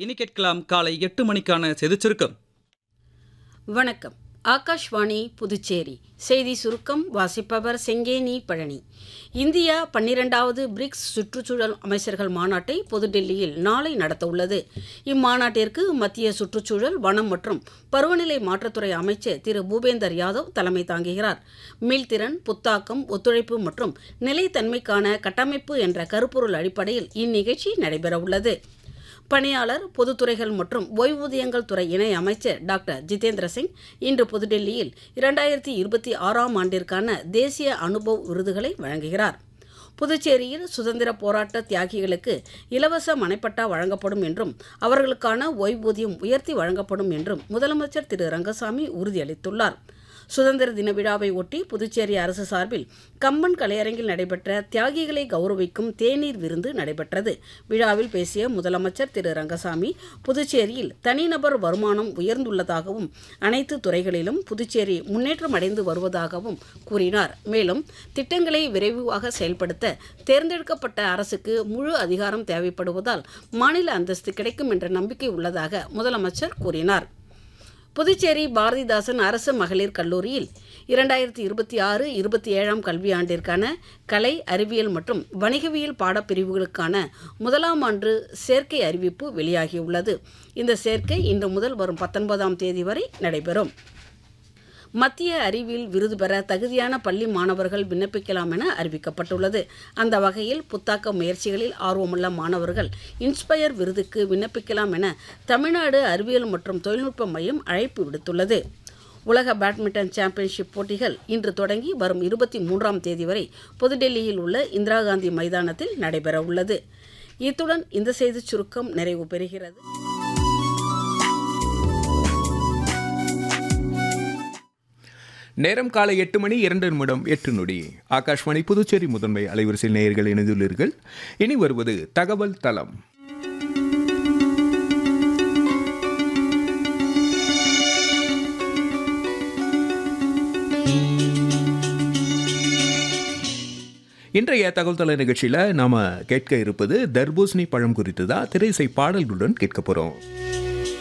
இனி கேட்கலாம் காலை எட்டு மணிக்கான செய்திச் சுருக்கம் வணக்கம் ஆகாஷ்வாணி புதுச்சேரி செய்தி சுருக்கம் வாசிப்பவர் செங்கேனி பழனி இந்தியா பன்னிரெண்டாவது பிரிக்ஸ் சுற்றுச்சூழல் அமைச்சர்கள் மாநாட்டை புதுடெல்லியில் நாளை நடத்த உள்ளது இம்மாநாட்டிற்கு மத்திய சுற்றுச்சூழல் வனம் மற்றும் பருவநிலை மாற்றத்துறை அமைச்சர் திரு பூபேந்தர் யாதவ் தலைமை தாங்குகிறார் மீள்திறன் புத்தாக்கம் ஒத்துழைப்பு மற்றும் நிலைத்தன்மைக்கான கட்டமைப்பு என்ற கருப்பொருள் அடிப்படையில் இந்நிகழ்ச்சி நடைபெறவுள்ளது பணியாளர் பொதுத்துறைகள் மற்றும் ஓய்வூதியங்கள் துறை இணை அமைச்சர் டாக்டர் ஜிதேந்திர சிங் இன்று புதுடெல்லியில் இரண்டாயிரத்தி இருபத்தி ஆறாம் ஆண்டிற்கான தேசிய அனுபவ் விருதுகளை வழங்குகிறார் புதுச்சேரியில் சுதந்திர போராட்ட தியாகிகளுக்கு இலவச மனைப்பட்டா வழங்கப்படும் என்றும் அவர்களுக்கான ஓய்வூதியம் உயர்த்தி வழங்கப்படும் என்றும் முதலமைச்சர் திரு ரங்கசாமி உறுதியளித்துள்ளார் சுதந்திர தின விழாவை ஒட்டி புதுச்சேரி அரசு சார்பில் கம்பன் கலையரங்கில் நடைபெற்ற தியாகிகளை கௌரவிக்கும் தேநீர் விருந்து நடைபெற்றது விழாவில் பேசிய முதலமைச்சர் திரு ரங்கசாமி புதுச்சேரியில் தனிநபர் வருமானம் உயர்ந்துள்ளதாகவும் அனைத்து துறைகளிலும் புதுச்சேரி முன்னேற்றம் அடைந்து வருவதாகவும் கூறினார் மேலும் திட்டங்களை விரைவாக செயல்படுத்த தேர்ந்தெடுக்கப்பட்ட அரசுக்கு முழு அதிகாரம் தேவைப்படுவதால் மாநில அந்தஸ்து கிடைக்கும் என்ற நம்பிக்கை உள்ளதாக முதலமைச்சர் கூறினார் புதுச்சேரி பாரதிதாசன் அரசு மகளிர் கல்லூரியில் இரண்டாயிரத்தி இருபத்தி ஆறு இருபத்தி ஏழாம் கல்வியாண்டிற்கான கலை அறிவியல் மற்றும் வணிகவியல் பாடப்பிரிவுகளுக்கான முதலாம் ஆண்டு சேர்க்கை அறிவிப்பு வெளியாகியுள்ளது இந்த சேர்க்கை இன்று முதல் வரும் பத்தொன்பதாம் தேதி வரை நடைபெறும் மத்திய அறிவியல் விருது பெற தகுதியான பள்ளி மாணவர்கள் விண்ணப்பிக்கலாம் என அறிவிக்கப்பட்டுள்ளது அந்த வகையில் புத்தாக்க முயற்சிகளில் ஆர்வமுள்ள மாணவர்கள் இன்ஸ்பயர் விருதுக்கு விண்ணப்பிக்கலாம் என தமிழ்நாடு அறிவியல் மற்றும் தொழில்நுட்ப மையம் அழைப்பு விடுத்துள்ளது உலக பேட்மிண்டன் சாம்பியன்ஷிப் போட்டிகள் இன்று தொடங்கி வரும் இருபத்தி மூன்றாம் தேதி வரை புதுடெல்லியில் உள்ள இந்திரா காந்தி மைதானத்தில் நடைபெறவுள்ளது இத்துடன் இந்த செய்திச் சுருக்கம் நிறைவு பெறுகிறது நேரம் காலை எட்டு மணி இரண்டு நிமிடம் எட்டு நொடி ஆகாஷ்வாணி புதுச்சேரி முதன்மை அலைவரிசையில் நேயர்கள் இணைந்துள்ளீர்கள் இனி வருவது தகவல் தளம் இன்றைய தகவல் தள நிகழ்ச்சியில் நாம் கேட்க இருப்பது தர்பூசணி பழம் குறித்து தான் திரைசை பாடல்களுடன் கேட்க போகிறோம்